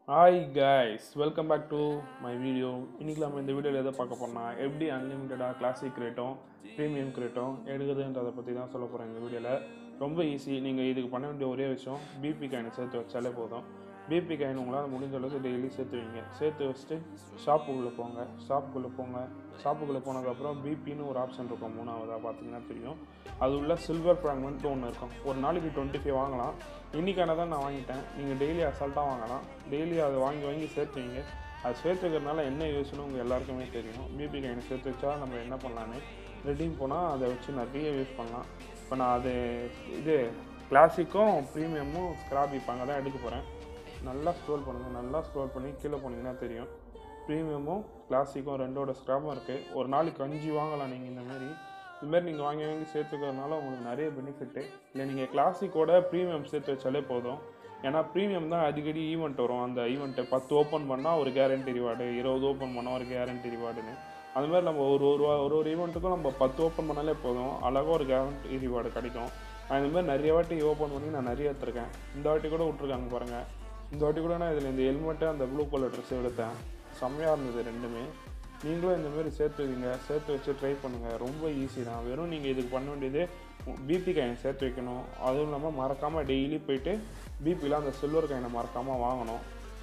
hi guys welcome back to my video இன்றைக்கி நம்ம இந்த வீடியோவில் எதை பார்க்க போனால் எப்படி அன்லிமிட்டடாக கிளாசிக் கிரேட்டும் ப்ரீமியம் கிரேட்டும் எடுக்குதுன்றதை பற்றி தான் சொல்ல போகிறேன் இந்த வீடியோவில் ரொம்ப ஈஸி நீங்கள் இதுக்கு பண்ண வேண்டிய ஒரே விஷயம் பிபி காயினை சேர்த்து வச்சாலே போதும் பிபி காயின் உங்களால் முடிஞ்ச அளவுக்கு டெய்லி சேர்த்து வைங்க சேர்த்து வச்சுட்டு ஷாப்புக்குள்ளே போங்க ஷாப்புக்குள்ளே போங்க ஷாப்புக்குள்ளே போனதுக்கப்புறம் பிபின்னு ஒரு ஆப்ஷன் இருக்கும் மூணாவதாக பார்த்தீங்கன்னா தெரியும் அது உள்ள சில்வர் ஃப்ராக்மெண்ட்னு ஒன்று இருக்கும் ஒரு நாளைக்கு டுவெண்ட்டி ஃபைவ் வாங்கலாம் இன்றைக்கான தான் நான் வாங்கிட்டேன் நீங்கள் டெய்லி அசால்ட்டாக வாங்கலாம் டெய்லி அதை வாங்கி வாங்கி சேர்த்து வைங்க அது சேர்த்து வைக்கிறதுனால என்ன யூஸ்னு உங்கள் எல்லாருக்குமே தெரியும் பிபி காயினை சேர்த்து வச்சா நம்ம என்ன பண்ணலான்னு ரெடியும் போனால் அதை வச்சு நிறைய யூஸ் பண்ணலாம் இப்போ நான் அது இது கிளாசிக்கும் ப்ரீமியமும் ஸ்க்ராப் இப்போ அங்கே தான் எடுக்க போகிறேன் நல்லா ஸ்க்ரோல் பண்ணுங்கள் நல்லா ஸ்க்ரோல் பண்ணி கீழே போனீங்கன்னா தெரியும் ப்ரீமியமும் கிளாசிக்கும் ரெண்டோட ஸ்க்ராப்பும் இருக்குது ஒரு நாளைக்கு அஞ்சு வாங்கலாம் நீங்கள் இந்தமாரி இதுமாரி நீங்கள் வாங்கி வாங்கி சேர்த்துக்கிறதுனால உங்களுக்கு நிறைய பெனிஃபிட்டு இல்லை நீங்கள் கிளாசிக்கோட ப்ரீமியம் சேர்த்து வச்சாலே போதும் ஏன்னா ப்ரீமியம் தான் அடிக்கடி ஈவெண்ட் வரும் அந்த ஈவெண்ட்டை பத்து ஓப்பன் பண்ணால் ஒரு கேரண்டி ரிவார்டு இருபது ஓப்பன் பண்ணால் ஒரு கேரண்டி ரிவார்டுன்னு அது மாதிரி நம்ம ஒரு ஒரு வா- ஒரு ஒரு ஈவெண்ட்டுக்கும் நம்ம பத்து ஓப்பன் பண்ணாலே போதும் அழகாக ஒரு கேரண்டி ரிவார்டு கிடைக்கும் நான் இந்த மாதிரி நிறைய வாட்டி ஓப்பன் பண்ணி நான் நிறைய எடுத்திருக்கேன் இந்த வாட்டி கூட விட்ருக்காங்க பாருங்கள் இந்த வாட்டி கூட நான் இதில் இந்த ஹெல்மெட்டு அந்த ப்ளூ கலர் ட்ரெஸ் எடுத்தேன் செம்மையாக இருந்தது ரெண்டுமே நீங்களும் இந்த மாதிரி சேர்த்து வைங்க சேர்த்து வச்சு ட்ரை பண்ணுங்கள் ரொம்ப ஈஸி தான் வெறும் நீங்கள் இதுக்கு பண்ண வேண்டியது பிபி காயின் சேர்த்து வைக்கணும் அதுவும் இல்லாமல் மறக்காமல் டெய்லி போயிட்டு பிபியில் அந்த சில்வர் காயினை மறக்காமல் வாங்கணும்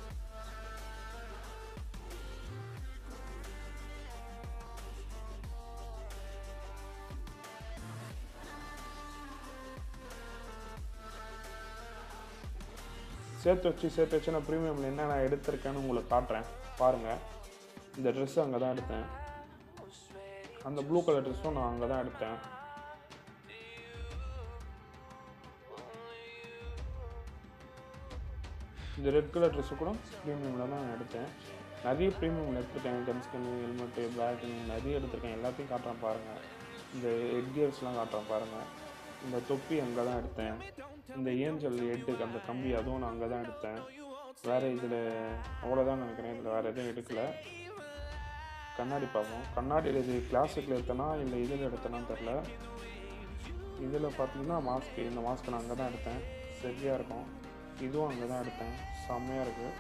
சேர்த்து வச்சு சேர்த்து வச்சு நான் ப்ரீமியமில் என்ன நான் எடுத்திருக்கேன்னு உங்களுக்கு காட்டுறேன் பாருங்கள் இந்த ட்ரெஸ் அங்கே தான் எடுத்தேன் அந்த ப்ளூ கலர் ட்ரெஸ்ஸும் நான் அங்கே தான் எடுத்தேன் இந்த ரெட் கலர் ட்ரெஸ்ஸு கூட ப்ரீமியமில் தான் நான் எடுத்தேன் நிறைய ப்ரீமியமில் எடுத்திருக்கேன் கன்ஸ்கனு ஹெல்மெட்டு பேக்கு நிறைய எடுத்திருக்கேன் எல்லாத்தையும் காட்டுறேன் பாருங்கள் இந்த ஹெட் கியர்ஸ்லாம் காட்டுறேன் பாருங்கள் இந்த தொப்பி அங்கே தான் எடுத்தேன் இந்த ஏஞ்சல் ஹெட்டுக்கு அந்த கம்பி அதுவும் நான் அங்கே தான் எடுத்தேன் வேறு இதில் அவ்வளோதான் நினைக்கிறேன் இதில் வேறு எதுவும் எடுக்கல கண்ணாடி பார்ப்போம் கண்ணாடியில் இது கிளாசிக்கில் எடுத்தனா இல்லை இதில் எடுத்தனான்னு தெரில இதில் பார்த்தீங்கன்னா மாஸ்க்கு இந்த மாஸ்க் நான் அங்கே தான் எடுத்தேன் சரியாக இருக்கும் இதுவும் அங்கே தான் எடுத்தேன் செம்மையாக இருக்குது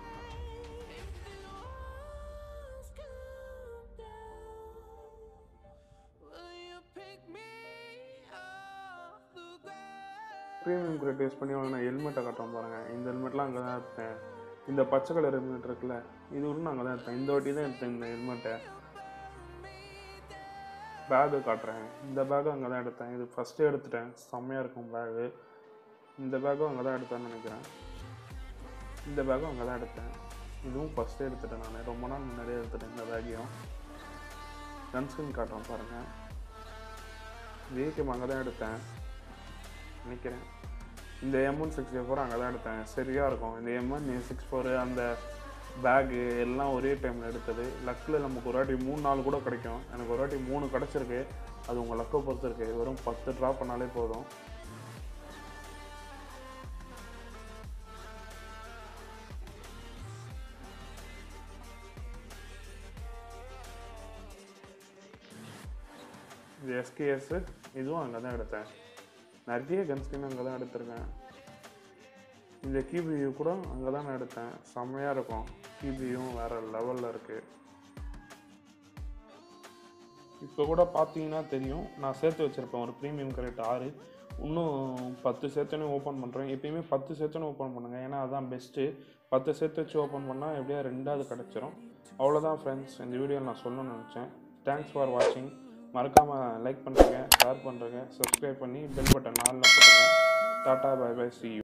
ப்ரீமியம் கிரேட் யூஸ் பண்ணி வாங்கின ஹெல்மெட்டை கட்டுறோம் பாருங்கள் இந்த ஹெல்மெட்லாம் அங்கே தான் எடுத்தேன் இந்த பச்சை கலர் ஹெல்மெட் இருக்குல்ல இது ஒன்று நான் அங்கே தான் எடுத்தேன் இந்த வாட்டி தான் எடுத்தேன் இந்த ஹெல்மெட்டை பேகு காட்டுறேன் இந்த பேகு அங்கே தான் எடுத்தேன் இது ஃபஸ்ட்டு எடுத்துட்டேன் செம்மையாக இருக்கும் பேகு இந்த பேக்கும் அங்கே தான் எடுத்தேன்னு நினைக்கிறேன் இந்த பேக்கும் அங்கே தான் எடுத்தேன் இதுவும் ஃபஸ்ட்டு எடுத்துட்டேன் நான் ரொம்ப நாள் முன்னாடியே எடுத்துட்டேன் இந்த பேக்கையும் கன்ஸ்கின் காட்டுறேன் பாருங்கள் விஏகேம் அங்கே தான் எடுத்தேன் நினைக்கிறேன் இந்த எம்ஒன் சிக்ஸ்டி ஃபோர் அங்கே தான் எடுத்தேன் சரியாக இருக்கும் இந்த எம்ஒன் சிக்ஸ் ஃபோரு அந்த பேகு எல்லாம் ஒரே டைமில் எடுத்தது லக்கில் நமக்கு ஒரு வாட்டி மூணு நாள் கூட கிடைக்கும் எனக்கு ஒரு வாட்டி மூணு கிடச்சிருக்கு அது உங்கள் லக்கை பொறுத்து இருக்கு வெறும் பத்து ட்ரா பண்ணாலே போதும் இது எஸ்கேஎஸ் இதுவும் அங்கே தான் எடுத்தேன் நிறைய கன்ஸ்கின் அங்கே தான் எடுத்திருக்கேன் இந்த கிபியு கூட அங்கே தான் நான் எடுத்தேன் செம்மையாக இருக்கும் கிபியும் வேறு லெவலில் இருக்குது இப்போ கூட பார்த்தீங்கன்னா தெரியும் நான் சேர்த்து வச்சுருப்பேன் ஒரு ப்ரீமியம் கரெக்ட் ஆறு இன்னும் பத்து சேர்த்தனே ஓப்பன் பண்ணுறேன் எப்பயுமே பத்து சேர்த்தனே ஓப்பன் பண்ணுங்கள் ஏன்னா அதுதான் பெஸ்ட்டு பத்து சேர்த்து வச்சு ஓப்பன் பண்ணால் எப்படியா ரெண்டாவது கிடச்சிரும் அவ்வளோதான் ஃப்ரெண்ட்ஸ் இந்த வீடியோ நான் சொல்லணும்னு நினச்சேன் தேங்க்ஸ் ஃபார் வாட்சிங் மறக்காமல் லைக் பண்ணுறேங்க ஷேர் பண்ணுறேங்க சப்ஸ்கிரைப் பண்ணி பெல் பட்டன் நாளில் போடுங்க டாட்டா பை பை சி